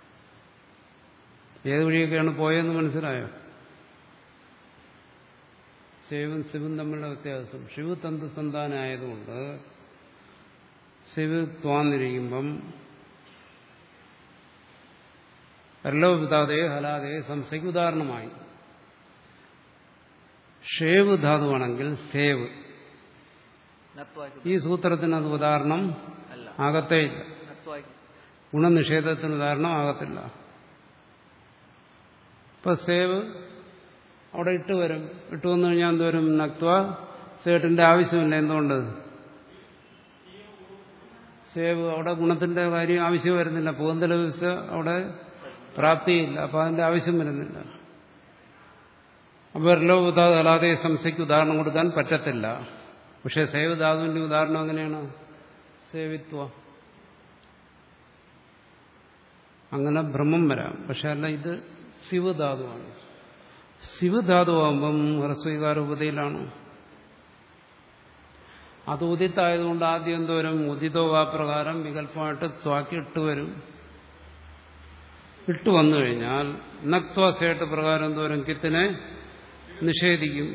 ഏത് വഴിയൊക്കെയാണ് പോയെന്ന് മനസ്സിലായോ ശിവും ശിവും തമ്മിലുള്ള വ്യത്യാസം ശിവ് തന്തു സന്താനമായതുകൊണ്ട് ശിവ് ത്വാന്നിരിക്കുമ്പം പരലോപിതാതെ ഹലാതെ സംശയ്ക്ക് ഉദാഹരണമായി ഷേവ് ധാതുവാണെങ്കിൽ സേവ് നത്വാക്കി ഈ സൂത്രത്തിന് അത് ഉദാഹരണം അല്ല ആകത്തേയില്ല നത്വാക്കി ഗുണനിഷേധത്തിന് ഉദാഹരണം ആകത്തില്ല ഇപ്പൊ സേവ് അവിടെ ഇട്ട് വരും ഇട്ട് വന്നു കഴിഞ്ഞാൽ എന്തോരും നക്വ സേട്ടിന്റെ ആവശ്യമില്ല എന്തുകൊണ്ട് സേവ് അവിടെ ഗുണത്തിന്റെ കാര്യം ആവശ്യം വരുന്നില്ല പൂന്തല വ്യവസ്ഥ അവിടെ പ്രാപ്തിയില്ല അപ്പൊ അതിന്റെ ആവശ്യം വരുന്നില്ല അപ്പൊ ലോകധാതു അല്ലാതെ സംശയ്ക്ക് ഉദാഹരണം കൊടുക്കാൻ പറ്റത്തില്ല പക്ഷെ സേവധാതുവിന്റെ ഉദാഹരണം എങ്ങനെയാണ് സേവിത്വ അങ്ങനെ ഭ്രമം വരാം പക്ഷെ അല്ല ഇത് ശിവധാതുവാണ് ശിവധാതുവാകുമ്പം ഹ്രസ്വീകാര ഉപതയിലാണ് അത് ഉദിത്തായതുകൊണ്ട് ആദ്യം എന്തോരും ഉദിതോവാ പ്രകാരം വികല്പമായിട്ട് ത്വാക്കി ഇട്ട് വരും ഇട്ട് വന്നു കഴിഞ്ഞാൽ നക്വാസേട്ട് പ്രകാരം എന്തോരം കിത്തിനെ നിഷേധിക്കും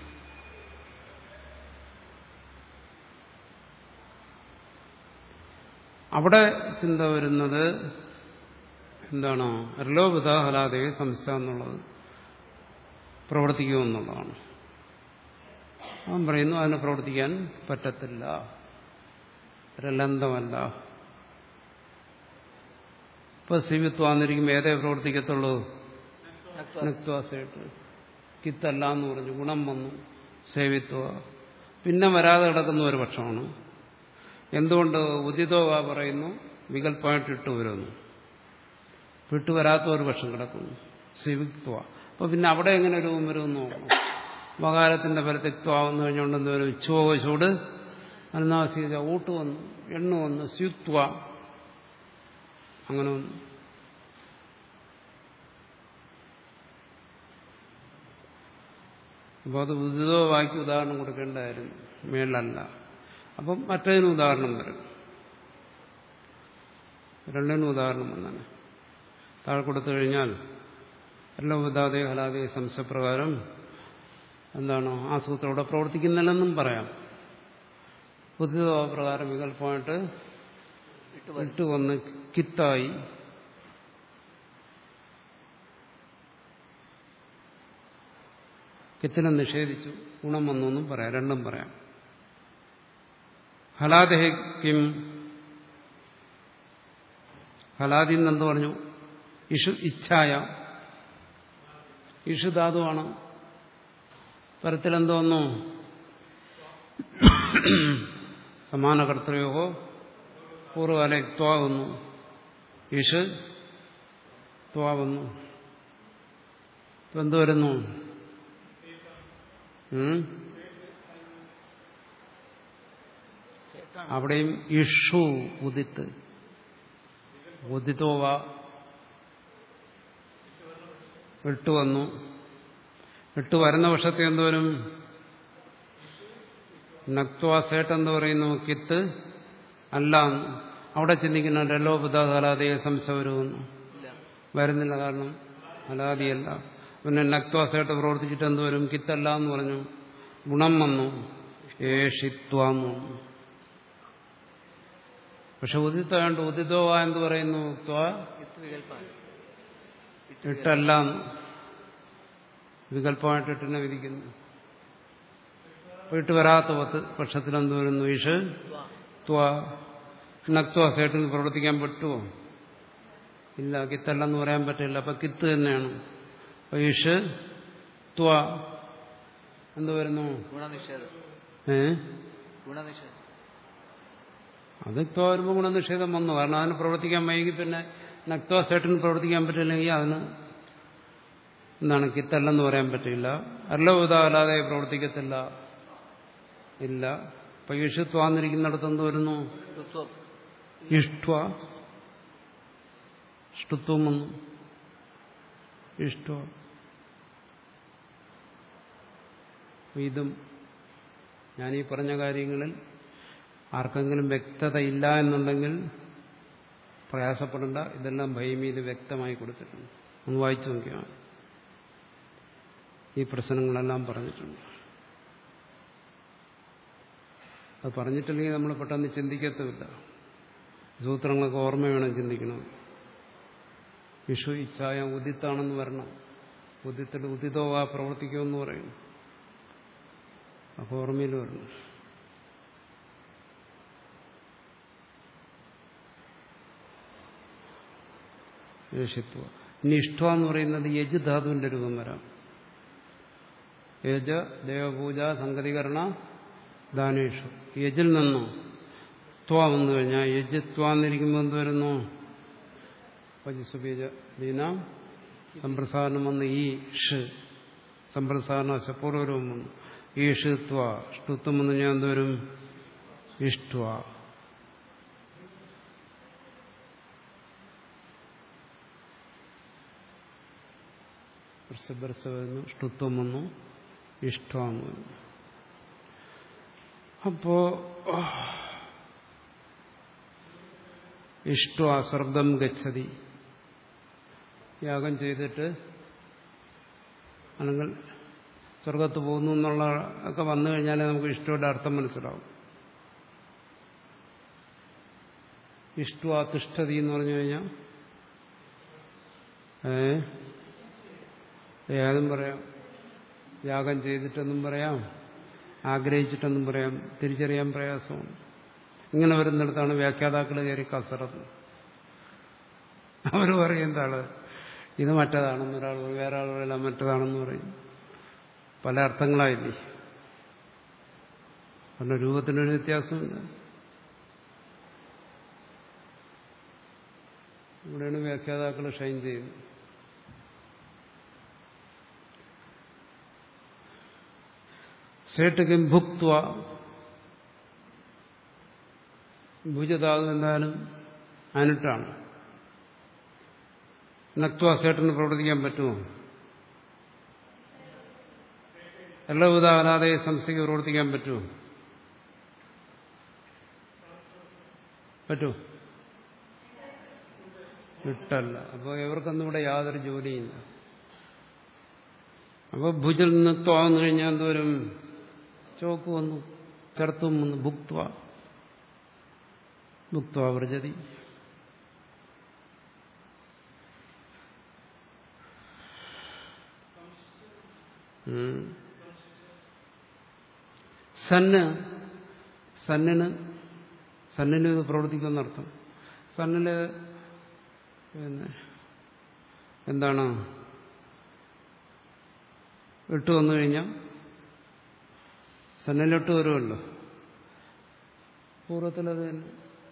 അവിടെ ചിന്ത വരുന്നത് എന്താണ് അർലോപത ഹലാതെ സംസ്ഥ എന്നുള്ളത് പ്രവർത്തിക്കുമെന്നുള്ളതാണ് അവൻ പറയുന്നു അതിനെ പ്രവർത്തിക്കാൻ പറ്റത്തില്ല രലന്തമല്ല ഇപ്പൊ സിവിത്വാന്നിരിക്കുമ്പോൾ ഏതേ പ്രവർത്തിക്കത്തുള്ളൂ നത്വാ നക്വാസായിട്ട് കിത്തല്ല എന്ന് പറഞ്ഞു ഗുണം വന്നു സേവിത്വ പിന്നെ വരാതെ കിടക്കുന്ന ഒരു പക്ഷമാണ് എന്തുകൊണ്ട് ഉദിതോവ പറയുന്നു വികല്പമായിട്ട് ഇട്ട് വരുന്നു വിട്ടു വരാത്ത ഒരു പക്ഷം കിടക്കുന്നു സിവിത്വ അപ്പൊ പിന്നെ അവിടെ എങ്ങനെ രൂപം വരുമെന്ന് നോക്കണം വകാരത്തിന്റെ പരത്തിത്വാന്ന് കഴിഞ്ഞുകൊണ്ട് എന്ത് വരും ചുവ ചൂട് അനുനാസിക ഊട്ട് വന്നു എണ്ണ വന്നു സ്യുത്വ അങ്ങനെ വന്നു അപ്പോൾ അത് ഉദിതോ വാക്കി ഉദാഹരണം കൊടുക്കേണ്ടതായിരുന്നു മേളല്ല അപ്പം മറ്റതിന് ഉദാഹരണം വരും രണ്ടിനും ഉദാഹരണം വന്നാണ് താഴെ കൊടുത്തു കഴിഞ്ഞാൽ ലോപതാതെ ഹലാതെ സംശയപ്രകാരം എന്താണ് ആ സൂത്രം ഇവിടെ പ്രവർത്തിക്കുന്നില്ലെന്നും പറയാം ബുദ്ധിതോ പ്രകാരം വികല്പമായിട്ട് ഇട്ട് വരും ഇട്ട് വന്ന് കിത്തായി കിത്തിനെ നിഷേധിച്ചു ഗുണം വന്നു എന്നും പറയാം രണ്ടും പറയാം ഹലാദഹിക്കും ഹലാദി എന്നെന്ത് പറഞ്ഞു ഇഷു ഇച്ഛായ ഇഷു ധാതുവാണ് പരത്തിലെന്ത് വന്നു സമാന കർത്തൃയോഗോ പൂർവ്വകാല ത്വാകുന്നു ഇഷ് ത്വാകുന്നു ഇപ്പൊ എന്ത് വരുന്നു ഉം? ചേട്ടാണ് അവിടെയും ഇഷു ഉദിത്ത് ഉദിത്തോവ ഇട്ട് വന്നു ഇട്ട് വരുന്ന വർഷത്തെ എന്തോരും നക്വാസേട്ട് എന്ന് പറയുന്നു കിത്ത് അല്ല എന്ന്. അവിടെ ചിന്തിക്കുന്ന രലോപതാകാലാതയെ സംശയവരുമെന്നു ഇല്ല വരുന്നില്ല കാരണം അലാദിയല്ല പിന്നെ നക്വാസേട്ട് പ്രവർത്തിച്ചിട്ട് എന്തുവരും കിത്തല്ല എന്ന് പറഞ്ഞു ഗുണം വന്നു ഏഷിത്വാന്ന് വന്നു പക്ഷെ ഉദിത്തായോണ്ട് ഉദിതോവ എന്ന് പറയുന്നു ത്വ ഇത്ത് വികല്പാണ് ഇട്ട് ഇട്ടല്ല എന്ന്. വികല്പമായിട്ട് ഇട്ടിനെ വിധിക്കുന്നു അപ്പൊ ഇട്ട് വരാത്ത പത്ത് പക്ഷത്തിൽ എന്ത് വരുന്നു ഈഷ് ത്വാ. ത്വ നക്ത്വ സേട്ടിന് പ്രവർത്തിക്കാൻ പറ്റുമോ ഇല്ല കിത്തല്ലെന്ന് പറയാൻ പറ്റില്ല അപ്പൊ കിത്ത് തന്നെയാണ് അപ്പൊ ഈഷ് ത്വ എന്ത് വരുന്നു ഗുണനിഷേധം ഏ ഗുണനിഷേധം അത് ത്വ വരുമ്പോൾ ഗുണനിഷേധം വന്നു കാരണം അതിന് പ്രവർത്തിക്കാൻ വൈകി പിന്നെ നക്ത്വ സേട്ടിന് പ്രവർത്തിക്കാൻ പറ്റില്ലെങ്കിൽ അതിന് എന്താണ് കിത്തല്ലെന്ന് പറയാൻ പറ്റില്ല അല്ലവുതാലാതെ പ്രവർത്തിക്കത്തില്ല ഇല്ല അപ്പൊ ഈഷുത്വാന്നിരിക്കുന്നിടത്ത് എന്ത് വരുന്നു ഋത്വം ഇഷ്ട്വ ഇഷ്ടത്വം വന്നു ഇഷ്ട ഇതും ഞാൻ ഈ പറഞ്ഞ കാര്യങ്ങളിൽ ആർക്കെങ്കിലും വ്യക്തത ഇല്ല എന്നുണ്ടെങ്കിൽ പ്രയാസപ്പെടേണ്ട ഇതെല്ലാം ഭൈമിയിൽ വ്യക്തമായി കൊടുത്തിട്ടുണ്ട് ഒന്ന് വായിച്ചു നോക്കിയാൽ മതി. ഈ പ്രശ്നങ്ങളെല്ലാം പറഞ്ഞിട്ടുണ്ട് അത് പറഞ്ഞിട്ടില്ലെങ്കിൽ നമ്മൾ പെട്ടെന്ന് ചിന്തിക്കത്തുമില്ല സൂത്രങ്ങളൊക്കെ ഓർമ്മ വേണം ചിന്തിക്കണം വിഷു ഇച്ഛായ ഉദിത്താണെന്ന് വരണം ഉദിത്തിൽ ഉദിതോവാ പ്രവർത്തിക്കുമെന്ന് പറയുന്നു അപ്പോൾ ഓർമ്മയിൽ വരണം യേശിത്വ ഇനി ഇഷ്ട എന്ന് പറയുന്നത് യജ് ധാതുവിന്റെ രൂപം വരാം യജ ദേവപൂജ സംഗതികരണ ദാനേഷു യജിൽ നിന്നോ ത്വ വന്നു കഴിഞ്ഞാൽ യജ് ത്വ എന്നിരിക്കുമ്പോൾ എന്ത് വരുന്നു പജിസുബീജ ദീന സമ്പ്രസാരണം വന്ന് ഈ ഷ് സമ്പ്രസാരണ പൂർവരൂപം വന്നു ഈ ഷ് ത്വ ഷ്ടുത്വം വന്നു ഞാൻ എന്തോരും ഇഷ്ട്വ ബർസ വരുന്നു ഷ്ടുത്വം വന്നു ഇഷ്ടമെന്ന് വരുന്നു അപ്പോ ഇഷ്ട സ്വർഗം ഗച്ഛതി യാഗം ചെയ്തിട്ട് അല്ലെങ്കിൽ സ്വർഗത്ത് പോകുന്നു എന്നുള്ള ഒക്കെ വന്നു കഴിഞ്ഞാലേ നമുക്ക് ഇഷ്ടയുടെ അർത്ഥം മനസ്സിലാവും ഇഷ്ട തിഷ്ഠതി എന്ന് പറഞ്ഞു കഴിഞ്ഞാൽ ഏ ഏതും പറയാം യാഗം ചെയ്തിട്ടെന്നും പറയാം ആഗ്രഹിച്ചിട്ടെന്നും പറയാം തിരിച്ചറിയാൻ പ്രയാസമാണ് ഇങ്ങനെ വരുന്നിടത്താണ് വ്യാഖ്യാതാക്കൾ കയറി കസറത് അവർ പറയും എന്താണ് ഇത് മറ്റേതാണെന്ന് ഒരാൾ പറയും വേറെ ആൾ പറയില്ല മറ്റേതാണെന്ന് പറയും പല അർത്ഥങ്ങളായില്ലേ കാരണം രൂപത്തിനൊരു വ്യത്യാസമില്ല ഇവിടെയാണ് വ്യാഖ്യാതാക്കൾ ഷൈൻ ചെയ്യുന്നത് സേട്ടുക്കും ഭുക്വ ഭുജധാതു എന്തായാലും അനിട്ടാണ് നക്വ സേട്ടന് പ്രവർത്തിക്കാൻ പറ്റുമോ എല്ലാ ഉദാഹരണാതെ സംസ്ഥയ്ക്ക് പ്രവർത്തിക്കാൻ പറ്റുമോ പറ്റുമോ ഇട്ടല്ല അപ്പോൾ ഇവർക്കൊന്നും ഇവിടെ യാതൊരു ജോലിയില്ല അപ്പോൾ ഭുജിൽ നിന്ന് ത്വാന്ന് കഴിഞ്ഞാൽ എന്തോരും ചോക്ക് വന്നു ചെറുത്തും വന്നു ഭുക്ത്വ ഭുക്ത്വ വ്രജതി ഉം. സന്ന് സന്നിന് സന്നിന് ഇത് പ്രവർത്തിക്കുമെന്നർത്ഥം സന്നില് പിന്നെ എന്താണ് ഇട്ട് വന്നു കഴിഞ്ഞാൽ സന്നിലിട്ട് വരുമല്ലോ പൂർവ്വത്തിലത് തന്നെ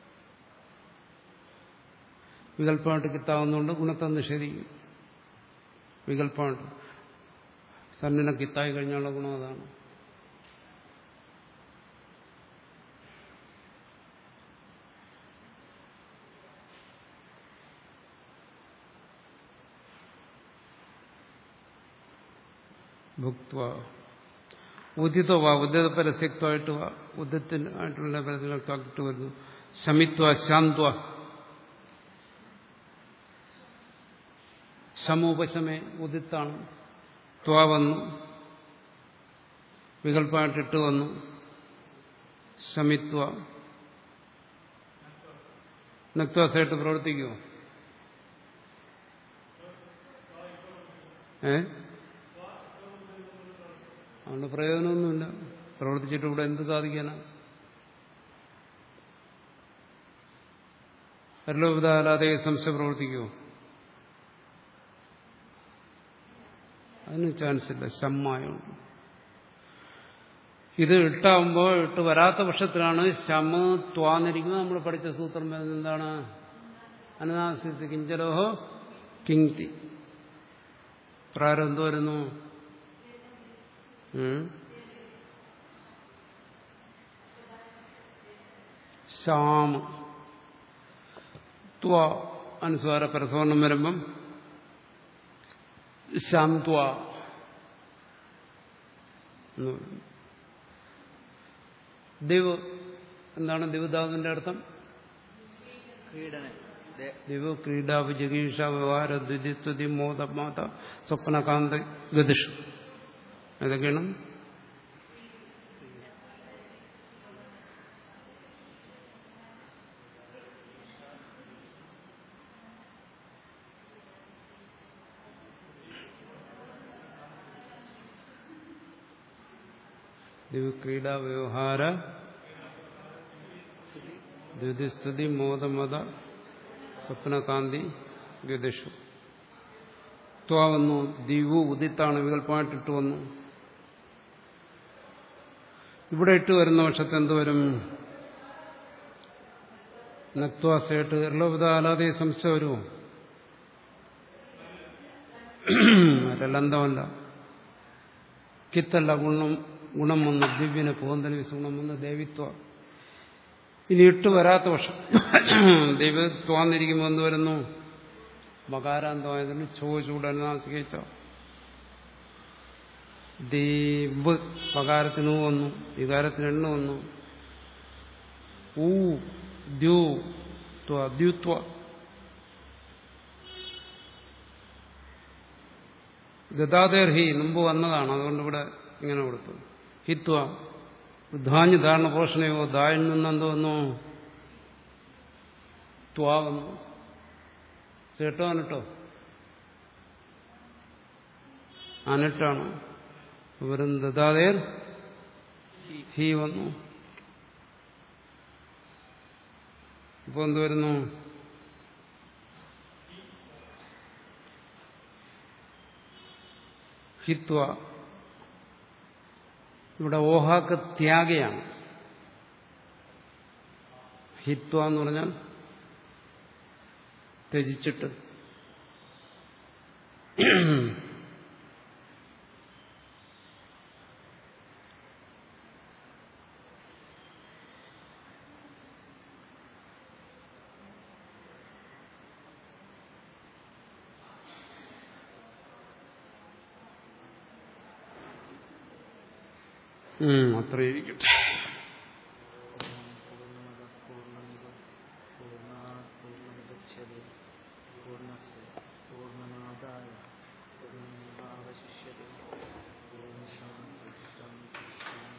വികല്പമായിട്ട് കിത്താവുന്നതുകൊണ്ട് ഗുണത്തെ നിഷേധിക്കും വികല്പമായിട്ട് സന്നിനെ കിത്തായി കഴിഞ്ഞുള്ള ഗുണം അതാണ് ഭുക്വ ഉദിതവ ഉദിത പരസ്യത്വമായിട്ട് ഉദിത്തിനായിട്ടുള്ള പരസ്യത്വമായിട്ട് വരുന്നു ശമിത്വ ശാന്ത്വ ശമോപശമേ ഉദിത്താണ് ത്വ വന്നു വികല്പമായിട്ടിട്ട് വന്നു ശമിത്വ നക്വാസായിട്ട് പ്രവർത്തിക്കുമോ ഏ അതുകൊണ്ട് പ്രയോജനമൊന്നുമില്ല പ്രവർത്തിച്ചിട്ട് ഇവിടെ എന്ത് സാധിക്കാനാ പരലോപതാലാതെ സംശയം പ്രവർത്തിക്കുമോ അതിന് ചാൻസ് ഇല്ല ശമ്മായുണ്ട് ഇത് ഇട്ടാവുമ്പോൾ ഇട്ട് വരാത്ത പക്ഷത്തിലാണ് ശമ ത്വാന്നിരിക്കുന്നത് നമ്മൾ പഠിച്ച സൂത്രം വരുന്നത് എന്താണ് അനനാസിസ് കിഞ്ചലോഹോ കിങ്തി പ്രാരം എന്ത് വരുന്നു ഉം? ശ്യാമ ത്വ അനുസ്വാര പരസ്വർണം വരുമ്പം ശ്യാം ത്വ എന്ന് പറയും. ദിവ് എന്താണ് ദിവധാവിന്റെ അർത്ഥം ക്രീഡന ദേ- ദിവ ക്രീഡാവ് ജഗീഷ വ്യവഹാര ദ്വിതിസ്തുതി മോദ മാത സ്വപ്നകാന്ത ഗതിഷ് ഏതൊക്കെയാണ് ദിവ ക്രീഡാ വ്യവഹാര സ്തുതി ദ്വിതിസ്തുതി മോദമത സ്വപ്നകാന്തി ഗതിഷു ത്വ വന്നു ദിവു ഉദിത്താണ് വികല്പമായിട്ടിട്ട് വന്നു ഇവിടെ ഇട്ട് വരുന്ന പക്ഷത്ത് എന്ത് വരും നക്വാസേട്ട് എർലോപതാലാതെ സംശയം വരുമോ രലന്തമല്ല കിത്തല്ല ഗുണം ഗുണം വന്ന് ദിവ്യന് പൂന്തൽ വിസുഗുണം വന്ന് ദേവിത്വ ഇനി ഇട്ട് വരാത്ത പക്ഷം ദൈവത്വാന്നിരിക്കുമ്പോൾ എന്ത് വരുന്നു മകാരാന്തമായതിന് ചോ ചൂടനാസികച്ച ദീവ് പകാരത്തിന് ഊ വന്നു വികാരത്തിന് എണ്ണ വന്നു ഊ ദ്യൂ ത്വ ദ്യുത്വ ഗതാദേർ ഹി മുമ്പ് വന്നതാണ് അതുകൊണ്ട് ഇവിടെ ഇങ്ങനെ കൊടുത്തു ഹിത്വ ധാന്യ ധാരണ പോഷണയോ ദായിൽ നിന്ന് എന്ത് വന്നു ത്വാ വന്നു ചേട്ടോ അനട്ടോ അനട്ടാണ് ഇവരും ദതാദേർ ഹി വന്നു ഇപ്പൊ എന്ത് വരുന്നു ഹിത്വ ഇവിടെ ഓഹാക്ക് ത്യാഗയാണ് ഹിത്വ എന്ന് പറഞ്ഞാൽ ത്യജിച്ചിട്ട് ഉം, അത്രയും ഇരിക്കട്ടെ പൂർണ്ണമത പൂർണ്ണമിത പൂർണ്ണ പൂർണ്ണമുദച്ഛതി പൂർണ്ണസ് പൂർണ്ണമാദായ तदेवावशिष्यते ॐ शान्ति शान्ति शान्ति